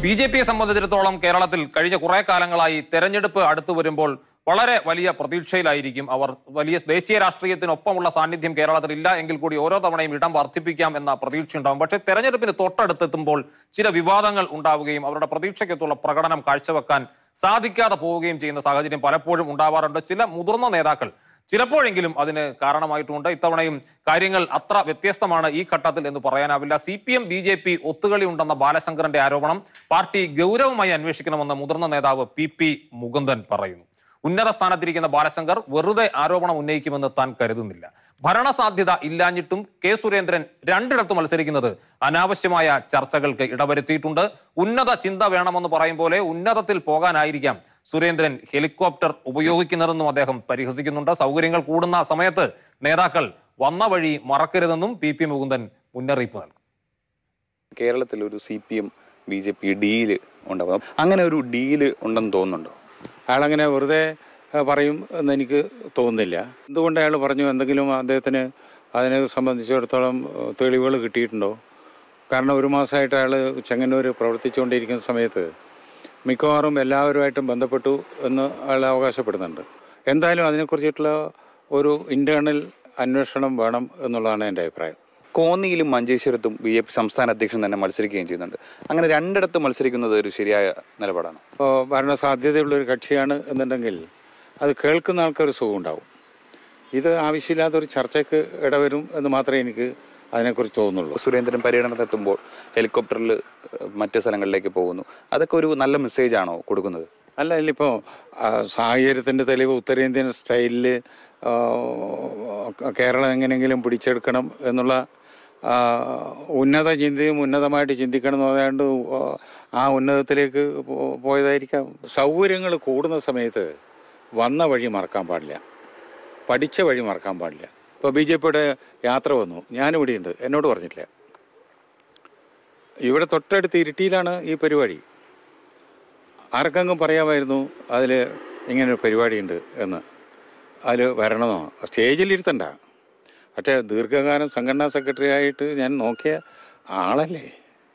B J പിയെ സംബന്ധിച്ചിടത്തോളം കേരളത്തിൽ കഴിഞ്ഞ കുറെ കാലങ്ങളായി തെരഞ്ഞെടുപ്പ് അടുത്തു വരുമ്പോൾ വളരെ വലിയ പ്രതീക്ഷയിലായിരിക്കും അവർ വലിയ ദേശീയ രാഷ്ട്രീയത്തിനൊപ്പമുള്ള സാന്നിധ്യം കേരളത്തിൽ ഇല്ല എങ്കിൽ കൂടി ഓരോ തവണയും ഇടം വർദ്ധിപ്പിക്കാം എന്ന പ്രതീക്ഷ ഉണ്ടാവും പക്ഷേ തെരഞ്ഞെടുപ്പിന് തൊട്ടടുത്തെത്തുമ്പോൾ ചില വിവാദങ്ങൾ ഉണ്ടാവുകയും അവരുടെ പ്രതീക്ഷയ്ക്കൊത്തുള്ള പ്രകടനം കാഴ്ചവെക്കാൻ സാധിക്കാതെ പോവുകയും ചെയ്യുന്ന സാഹചര്യം പലപ്പോഴും ഉണ്ടാവാറുണ്ട് ചില മുതിർന്ന നേതാക്കൾ ചിലപ്പോഴെങ്കിലും അതിന് കാരണമായിട്ടുണ്ട് ഇത്തവണയും കാര്യങ്ങൾ അത്ര വ്യത്യസ്തമാണ് ഈ ഘട്ടത്തിൽ എന്ന് പറയാനാവില്ല C P M B J P ഒത്തുകളി ഉണ്ടെന്ന ബാലശങ്കറിന്റെ ആരോപണം പാർട്ടി ഗൗരവമായി അന്വേഷിക്കണമെന്ന് മുതിർന്ന നേതാവ് പി പി മുകുന്ദൻ പറയുന്നു ഉന്നത സ്ഥാനത്തിരിക്കുന്ന ബാലശങ്കർ വെറുതെ ആരോപണം ഉന്നയിക്കുമെന്ന് താൻ കരുതുന്നില്ല ഭരണസാധ്യത ഇല്ലാഞ്ഞിട്ടും കെ സുരേന്ദ്രൻ രണ്ടിടത്ത് മത്സരിക്കുന്നത് അനാവശ്യമായ ചർച്ചകൾക്ക് ഇടവരുത്തിയിട്ടുണ്ട് ഉന്നത ചിന്ത വേണമെന്ന് പറയും പോലെ ഉന്നതത്തിൽ പോകാനായിരിക്കാം സുരേന്ദ്രൻ ഹെലികോപ്റ്റർ ഉപയോഗിക്കുന്നതെന്നും അദ്ദേഹം പരിഹസിക്കുന്നുണ്ട് സൗകര്യങ്ങൾ കൂടുന്ന സമയത്ത് നേതാക്കൾ വന്ന വഴി മറക്കരുതെന്നും പി പി മുകുന്ദൻ മുന്നറിയിപ്പ് നൽകും കേരളത്തിൽ ഒരു C P M B J P deal ഉണ്ടാവും അങ്ങനെ ഒരു ഡീല് ഉണ്ടെന്ന് തോന്നുന്നുണ്ടോ അയാളങ്ങനെ വെറുതെ ഏഹ്, പറയും എന്ന് എനിക്ക് തോന്നുന്നില്ല എന്തുകൊണ്ട് അയാൾ പറഞ്ഞു എന്തെങ്കിലും അദ്ദേഹത്തിന് അതിനെ സംബന്ധിച്ചിടത്തോളം ഏഹ്, തെളിവുകൾ കിട്ടിയിട്ടുണ്ടോ കാരണം ഒരു മാസമായിട്ട് അയാൾ ചെങ്ങന്നൂർ പ്രവർത്തിച്ചുകൊണ്ടിരിക്കുന്ന സമയത്ത് മിക്കവാറും എല്ലാവരുമായിട്ടും ബന്ധപ്പെട്ടു എന്ന് അയാൾ അവകാശപ്പെടുന്നുണ്ട് എന്തായാലും അതിനെക്കുറിച്ചിട്ടുള്ള ഒരു ഇൻറ്റേർണൽ അന്വേഷണം വേണം എന്നുള്ളതാണ് എൻ്റെ അഭിപ്രായം കോന്നിയിലും മഞ്ചേശ്വരത്തും ബി ജെ പി സംസ്ഥാന അധ്യക്ഷൻ തന്നെ മത്സരിക്കുകയും ചെയ്യുന്നുണ്ട് അങ്ങനെ രണ്ടിടത്ത് മത്സരിക്കുന്നത് ഒരു ശരിയായ നിലപാടാണ് ഇപ്പോൾ ഭരണ സാധ്യതയുള്ളൊരു കക്ഷിയാണ് എന്നുണ്ടെങ്കിൽ അത് കേൾക്കുന്ന ആൾക്കൊരു സുഖം ഉണ്ടാവും ഇത് ആവശ്യമില്ലാത്തൊരു ചർച്ചയ്ക്ക് ഇടവരും എന്ന് മാത്രമേ എനിക്ക് അതിനെക്കുറിച്ച് തോന്നുന്നുള്ളൂ സുരേന്ദ്രൻ പര്യടനത്തെത്തുമ്പോൾ ഹെലികോപ്റ്ററിൽ മറ്റ് സ്ഥലങ്ങളിലേക്ക് പോകുന്നു അതൊക്കെ ഒരു നല്ല മെസ്സേജ് ആണോ കൊടുക്കുന്നത് അല്ല ഇല്ലിപ്പോൾ സാഹചര്യത്തിൻ്റെ തെളിവ് ഉത്തരേന്ത്യൻ സ്റ്റൈലിൽ കേരളം എങ്ങനെയെങ്കിലും പിടിച്ചെടുക്കണം എന്നുള്ള ആ, ഉന്നത ചിന്തയും ഉന്നതമായിട്ട് ചിന്തിക്കണം എന്ന് പറയാണ്ട് ആ ഉന്നതത്തിലേക്ക് പോ- പോയതായിരിക്കാം സൗകര്യങ്ങൾ കൂടുന്ന സമയത്ത് വന്ന വഴി മറക്കാൻ പാടില്ല പഠിച്ച വഴി മറക്കാൻ പാടില്ല ഇപ്പോൾ ബി ജെ പിയുടെ യാത്ര വന്നു ഞാനിവിടെയുണ്ട് എന്നോട് പറഞ്ഞിട്ടില്ല ഇവിടെ തൊട്ടടുത്ത് ഇരിട്ടിയിലാണ് ഈ പരിപാടി ആർക്കെങ്കിലും പറയാമായിരുന്നു അതിൽ ഇങ്ങനൊരു പരിപാടിയുണ്ട് എന്ന് അതിൽ വരണമെന്നോ സ്റ്റേജിലിരുത്തണ്ട പക്ഷേ ദീർഘകാലം സംഘടനാ സെക്രട്ടറി ആയിട്ട് ഞാൻ നോക്കിയ ആളല്ലേ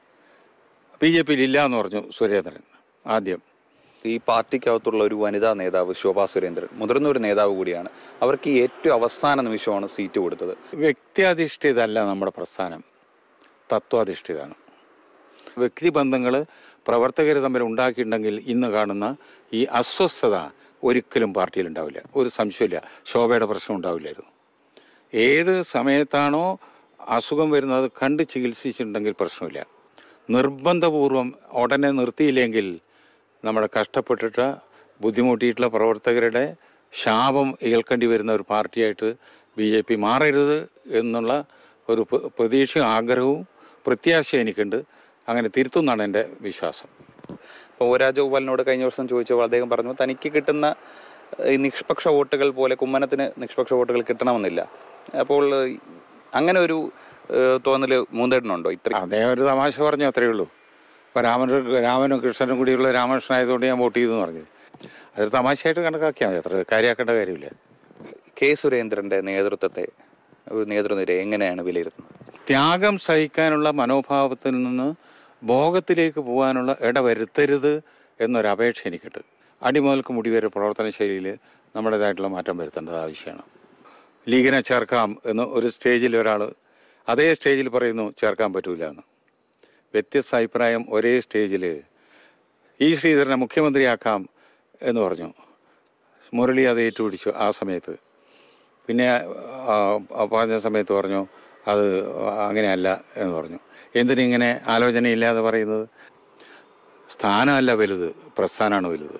ബി ജെ പിയിൽ ഇല്ല എന്ന് പറഞ്ഞു സുരേന്ദ്രൻ ആദ്യം ഈ പാർട്ടിക്കകത്തുള്ള ഒരു വനിതാ നേതാവ് ശോഭാ സുരേന്ദ്രൻ മുതിർന്ന ഒരു നേതാവ് കൂടിയാണ് അവർക്ക് ഈ ഏറ്റവും അവസാന നിമിഷമാണ് സീറ്റ് കൊടുത്തത് വ്യക്തിയധിഷ്ഠിതല്ല നമ്മുടെ പ്രസ്ഥാനം തത്വാധിഷ്ഠിതമാണ് വ്യക്തിബന്ധങ്ങൾ പ്രവർത്തകർ തമ്മിൽ ഉണ്ടാക്കിയിട്ടുണ്ടെങ്കിൽ ഇന്ന് കാണുന്ന ഈ അസ്വസ്ഥത ഒരിക്കലും പാർട്ടിയിൽ ഉണ്ടാവില്ല ഒരു സംശയമില്ല ശോഭയുടെ പ്രശ്നം ഉണ്ടാവില്ലായിരുന്നു ഏത് സമയത്താണോ അസുഖം വരുന്നത് അത് കണ്ട് ചികിത്സിച്ചിട്ടുണ്ടെങ്കിൽ പ്രശ്നമില്ല നിർബന്ധപൂർവം ഉടനെ നിർത്തിയില്ലെങ്കിൽ നമ്മുടെ കഷ്ടപ്പെട്ടിട്ട് ബുദ്ധിമുട്ടിയിട്ടുള്ള പ്രവർത്തകരുടെ ശാപം ഏൽക്കേണ്ടി വരുന്ന ഒരു പാർട്ടിയായിട്ട് ബി ജെ പി മാറരുത് എന്നുള്ള ഒരു പ്ര- പ്രതീക്ഷയും ആഗ്രഹവും പ്രത്യാശയും എനിക്കുണ്ട് അങ്ങനെ തിരുത്തുന്നാണ് എൻ്റെ വിശ്വാസം ഇപ്പോൾ ഒ രാജഗോപാലിനോട് കഴിഞ്ഞ ദിവസം ചോദിച്ചപ്പോൾ അദ്ദേഹം പറഞ്ഞു തനിക്ക് കിട്ടുന്ന ഏഹ്, ഈ നിഷ്പക്ഷ വോട്ടുകൾ പോലെ കുമ്മനത്തിന് നിഷ്പക്ഷ വോട്ടുകൾ കിട്ടണമെന്നില്ല അപ്പോൾ ഏഹ്, അങ്ങനെ ഒരു ഏഹ്, തോന്നല് മൂന്തേട്ടനുണ്ടോ ഇത്ര അദ്ദേഹം ഒരു തമാശ പറഞ്ഞു അത്രയേ ഉള്ളൂ ഇപ്പോൾ രാമൻ രാമനും കൃഷ്ണനും കൂടിയുള്ള രാമകൃഷ്ണൻ ആയതുകൊണ്ട് ഞാൻ വോട്ട് ചെയ്തു എന്ന് പറഞ്ഞു അതൊരു തമാശയായിട്ട് കണക്കാക്കിയാൽ മതി അത്ര കാര്യമാക്കേണ്ട കാര്യമില്ല കെ സുരേന്ദ്രന്റെ നേതൃത്വത്തെ ഒരു നേതൃനിര എങ്ങനെയാണ് വിലയിരുത്തുന്നത് ത്യാഗം സഹിക്കാനുള്ള മനോഭാവത്തിൽ നിന്ന് ഭോഗത്തിലേക്ക് പോകാനുള്ള ഇടവരുത്തരുത് എന്നൊരപേക്ഷ എനിക്കുണ്ട് അടിമുതൽക്ക് മുടി വരെ പ്രവർത്തന ശൈലിയിൽ നമ്മുടേതായിട്ടുള്ള മാറ്റം വരുത്തേണ്ടത് ആവശ്യമാണ് ലീഗിനെ ചേർക്കാം എന്ന് ഒരു സ്റ്റേജിൽ ഒരാൾ അതേ സ്റ്റേജിൽ പറയുന്നു ചേർക്കാൻ പറ്റൂല എന്ന് വ്യത്യസ്ത അഭിപ്രായം ഒരേ സ്റ്റേജിൽ ഈ ശ്രീധരനെ മുഖ്യമന്ത്രിയാക്കാം എന്ന് പറഞ്ഞു മുരളി അത് ഏറ്റുപിടിച്ചു ആ സമയത്ത് പിന്നെ ആ, ആ പറഞ്ഞ സമയത്ത് പറഞ്ഞു അത് അങ്ങനെയല്ല എന്ന് പറഞ്ഞു എന്തിനിങ്ങനെ ആലോചനയില്ലാതെ പറയുന്നത് സ്ഥാനമല്ല വലുത് പ്രസ്ഥാനമാണ് വലുത്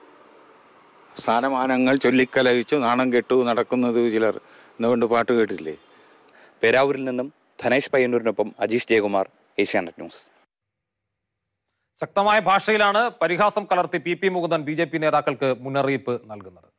സ്ഥാനമാനങ്ങൾ ചൊല്ലിക്കലഹിച്ചു നാണം കെട്ടു നടക്കുന്നത് ചിലർ എന്നുകൊണ്ട് പാട്ട് കേട്ടില്ലേ പേരാവൂരിൽ നിന്നും ധനേഷ് പയ്യന്നൂരിനൊപ്പം അജീഷ് ജയകുമാർ ഏഷ്യാനെറ്റ് ന്യൂസ് ശക്തമായ ഭാഷയിലാണ് പരിഹാസം കലർത്തി P P Mukundan B J P നേതാക്കൾക്ക് മുന്നറിയിപ്പ് നൽകുന്നത്